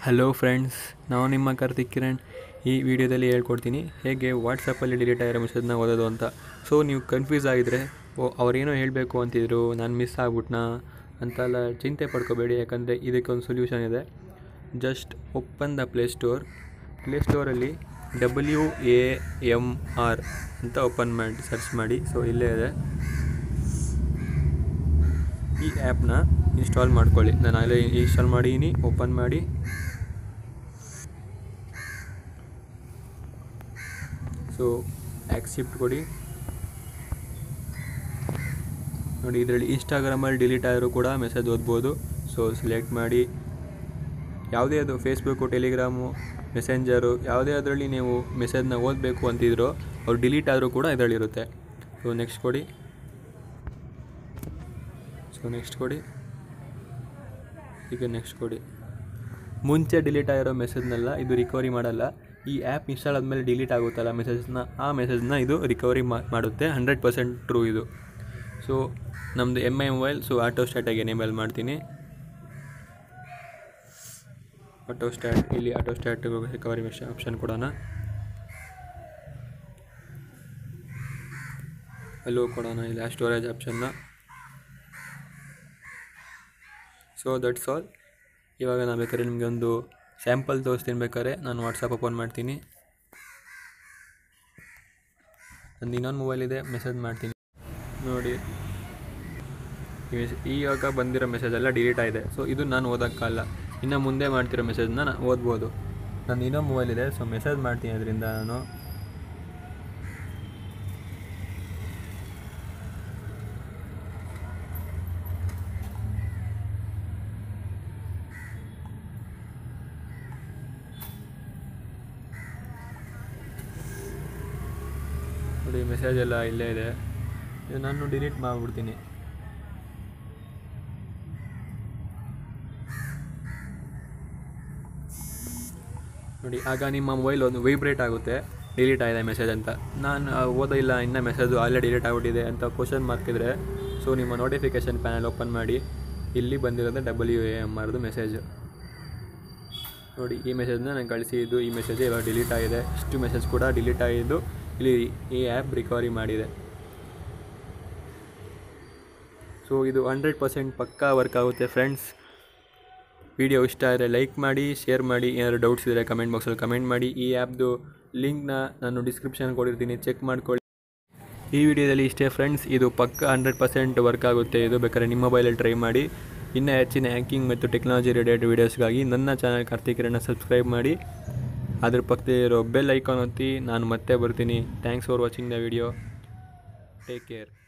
hello friends ನಾವು ನಿಮ್ಮ ಕಾರ್ತಿಕ್ ಕಿರಣ್ ಈ ವಿಡಿಯೋದಲ್ಲಿ ಹೇಳ್ಕೊಡ್ತೀನಿ ಹೇಗೆ ವಾಟ್ಸಪ್ಪಲ್ಲಿ ಡಿಲೀಟ್ ಆಗಿರೋ ಮೆಸೇಜ್ನ ಓದೋದು ಅಂತ ಸೊ ನೀವು ಕನ್ಫ್ಯೂಸ್ ಆಗಿದ್ರೆ ಓ ಅವರೇನೋ ಹೇಳಬೇಕು ಅಂತಿದ್ರು ನಾನು ಮಿಸ್ ಆಗ್ಬಿಟ್ನಾ ಅಂತೆಲ್ಲ ಚಿಂತೆ ಪಡ್ಕೋಬೇಡಿ ಯಾಕಂದರೆ ಇದಕ್ಕೊಂದು ಸೊಲ್ಯೂಷನ್ ಇದೆ ಜಸ್ಟ್ ಓಪನ್ ದ ಪ್ಲೇಸ್ಟೋರ್ ಪ್ಲೇಸ್ಟೋರಲ್ಲಿ ಡಬ್ಲ್ಯೂ ಎ ಎಮ್ ಆರ್ ಅಂತ ಓಪನ್ ಮಾಡಿ ಸರ್ಚ್ ಮಾಡಿ ಸೊ ಇಲ್ಲೇ ಇದೆ ಈ ಆ್ಯಪ್ನ ಇನ್ಸ್ಟಾಲ್ ಮಾಡ್ಕೊಳ್ಳಿ ನಾನು ಆಗಲೇ ಇನ್ಸ್ಟಾಲ್ ಮಾಡೀನಿ ಓಪನ್ ಮಾಡಿ ಸೊ ಆ್ಯಕ್ಸೆಪ್ಟ್ ಕೊಡಿ ನೋಡಿ ಇದರಲ್ಲಿ ಇನ್ಸ್ಟಾಗ್ರಾಮಲ್ಲಿ ಡಿಲೀಟ್ ಆದರೂ ಕೂಡ ಮೆಸೇಜ್ ಓದ್ಬೋದು ಸೊ ಸೆಲೆಕ್ಟ್ ಮಾಡಿ ಯಾವುದೇ ಅದು ಫೇಸ್ಬುಕ್ಕು ಟೆಲಿಗ್ರಾಮು ಮೆಸೆಂಜರು ಯಾವುದೇ ಅದರಲ್ಲಿ ನೀವು ಮೆಸೇಜ್ನ ಓದಬೇಕು ಅಂತಿದ್ರೋ ಅವ್ರು ಡಿಲೀಟ್ ಆದರೂ ಕೂಡ ಇದರಲ್ಲಿರುತ್ತೆ ಸೊ ನೆಕ್ಸ್ಟ್ ಕೊಡಿ ಸೊ ನೆಕ್ಸ್ಟ್ ಕೊಡಿ ಈಗ ನೆಕ್ಸ್ಟ್ ಕೊಡಿ ಮುಂಚೆ ಡಿಲೀಟ್ ಆಗಿರೋ ಮೆಸೇಜ್ನೆಲ್ಲ ಇದು ರಿಕವರಿ ಮಾಡಲ್ಲ ಈ ಆ್ಯಪ್ ಇನ್ಸ್ಟಾಲ್ ಆದಮೇಲೆ ಡಿಲೀಟ್ ಆಗುತ್ತಲ್ಲ ಮೆಸೇಜ್ನ ಆ ಮೆಸೇಜ್ನ ಇದು ರಿಕವರಿ ಮಾಡುತ್ತೆ ಹಂಡ್ರೆಡ್ ಪರ್ಸೆಂಟ್ ಟ್ರೂ ಇದು ಸೊ ನಮ್ಮದು M I mobile so auto ಸ್ಟಾಟಾಗಿ ಎನೇಬಲ್ ಮಾಡ್ತೀನಿ ಆಟೋ ಸ್ಟಾಟ್ ಇಲ್ಲಿ ಆಟೋ ಸ್ಟಾಟ್ ರಿಕವರಿ ಮೆಷ ಆಪ್ಷನ್ ಕೊಡೋಣ ಅಲ್ಲೂ ಕೊಡೋಣ ಇಲ್ಲ ಸ್ಟೋರೇಜ್ ಆಪ್ಷನ್ನ ಸೊ ದಟ್ಸ್ ಆಲ್ ಇವಾಗ ನಾನು ಬೇಕಾದ್ರೆ ನಿಮಗೆ ಒಂದು ಸ್ಯಾಂಪಲ್ ತೋರಿಸ್ತೀನಿ ಬೇಕಾದ್ರೆ ನಾನು ವಾಟ್ಸಪ್ ಓಪನ್ ಮಾಡ್ತೀನಿ ನಂದು ಇನ್ನೊಂದು ಮೊಬೈಲ್ ಇದೆ ಮೆಸೇಜ್ ಮಾಡ್ತೀನಿ ನೋಡಿ ಈ ಮೆಸ್- ಇವಾಗ ಬಂದಿರೋ ಮೆಸೇಜ್ ಎಲ್ಲ ಡಿಲೀಟ್ ಆಗಿದೆ ಸೊ ಇದು ನಾನು ಓದೋಕ್ಕಲ್ಲ ಇನ್ನು ಮುಂದೆ ಮಾಡ್ತಿರೋ ಮೆಸೇಜ್ನ ನಾನು ಓದ್ಬೋದು ನನ್ನ ಇನ್ನೊಂದು ಮೊಬೈಲ್ ಇದೆ ಸೊ ಮೆಸೇಜ್ ಮಾಡ್ತೀನಿ ಅದರಿಂದ ನಾನು ನೋಡಿ ಮೆಸೇಜ್ ಎಲ್ಲ ಇಲ್ಲೇ ಇದೆ ಇದು ನಾನು ಡಿಲೀಟ್ ಮಾಡಿಬಿಡ್ತೀನಿ ನೋಡಿ ಆಗ ನಿಮ್ಮ ಮೊಬೈಲ್ ಒಂದು ವೈಬ್ರೇಟ್ ಆಗುತ್ತೆ ಡಿಲೀಟ್ ಆಗಿದೆ ಮೆಸೇಜ್ ಅಂತ ನಾನು ಆ, ಓದಿಲ್ಲ ಇನ್ನೂ ಮೆಸೇಜು ಅಲ್ಲೇ ಡಿಲೀಟ್ ಆಗಿಬಿಟ್ಟಿದೆ ಅಂತ ಕ್ವಶನ್ ಮಾರ್ಕ್ ಇದ್ದರೆ ಸೊ ನಿಮ್ಮ ನೋಟಿಫಿಕೇಷನ್ ಪ್ಯಾನಲ್ ಓಪನ್ ಮಾಡಿ ಇಲ್ಲಿ ಬಂದಿರೋದು ಡಬ್ಲ್ಯೂ ಎ ಎಮ್ ಆರ್ದು ಮೆಸೇಜ್ ನೋಡಿ ಈ ಮೆಸೇಜ್ನ ನಾನು ಕಳಿಸಿದ್ದು ಈ ಮೆಸೇಜ್ ಇವಾಗ ಡಿಲೀಟ್ ಆಗಿದೆ ಇಷ್ಟು ಮೆಸೇಜ್ ಕೂಡ ಡಿಲೀಟ್ ಆಗಿದ್ದು ಇಲ್ಲಿ ಈ ಆ್ಯಪ್ ರಿಕವರಿ ಮಾಡಿದೆ ಸೊ ಇದು ಹಂಡ್ರೆಡ್ ಪರ್ಸೆಂಟ್ ಪಕ್ಕಾ ವರ್ಕ್ ಆಗುತ್ತೆ ಫ್ರೆಂಡ್ಸ್ ವಿಡಿಯೋ ಇಷ್ಟ ಆದರೆ ಲೈಕ್ ಮಾಡಿ ಶೇರ್ ಮಾಡಿ ಏನಾದರೂ ಡೌಟ್ಸ್ ಇದ್ದರೆ ಕಮೆಂಟ್ ಬಾಕ್ಸಲ್ಲಿ ಕಮೆಂಟ್ ಮಾಡಿ ಈ ಆ್ಯಪ್ದು ಲಿಂಕ್ನ ನಾನು ಡಿಸ್ಕ್ರಿಪ್ಷನ್ ಕೊಡಿರ್ತೀನಿ ಚೆಕ್ ಮಾಡ್ಕೊಳ್ಳಿ ಈ ವಿಡಿಯೋದಲ್ಲಿ ಇಷ್ಟೇ ಫ್ರೆಂಡ್ಸ್ ಇದು ಪಕ್ಕ ಹಂಡ್ರೆಡ್ ಪರ್ಸೆಂಟ್ ವರ್ಕ್ ಆಗುತ್ತೆ ಇದು ಬೇಕಾದ್ರೆ ನಿಮ್ಮ ಮೊಬೈಲಲ್ಲಿ ಟ್ರೈ ಮಾಡಿ ಇನ್ನೂ ಹೆಚ್ಚಿನ ಹ್ಯಾಕಿಂಗ್ ಮತ್ತು ಟೆಕ್ನಾಲಜಿ ರಿಲೇಟೆಡ್ ವೀಡಿಯೋಸ್ಗಾಗಿ ನನ್ನ ಚಾನಲ್ ಕಾರ್ತಿಕ್ ಕಿರಣ ಸಬ್ಸ್ಕ್ರೈಬ್ ಮಾಡಿ ಅದ್ರ ಪಕ್ಕದಲ್ಲಿ ಇರೋ ಬೆಲ್ ಐಕಾನ್ ಒತ್ತಿ ನಾನು ಮತ್ತೆ ಬರ್ತೀನಿ thanks for watching the video take care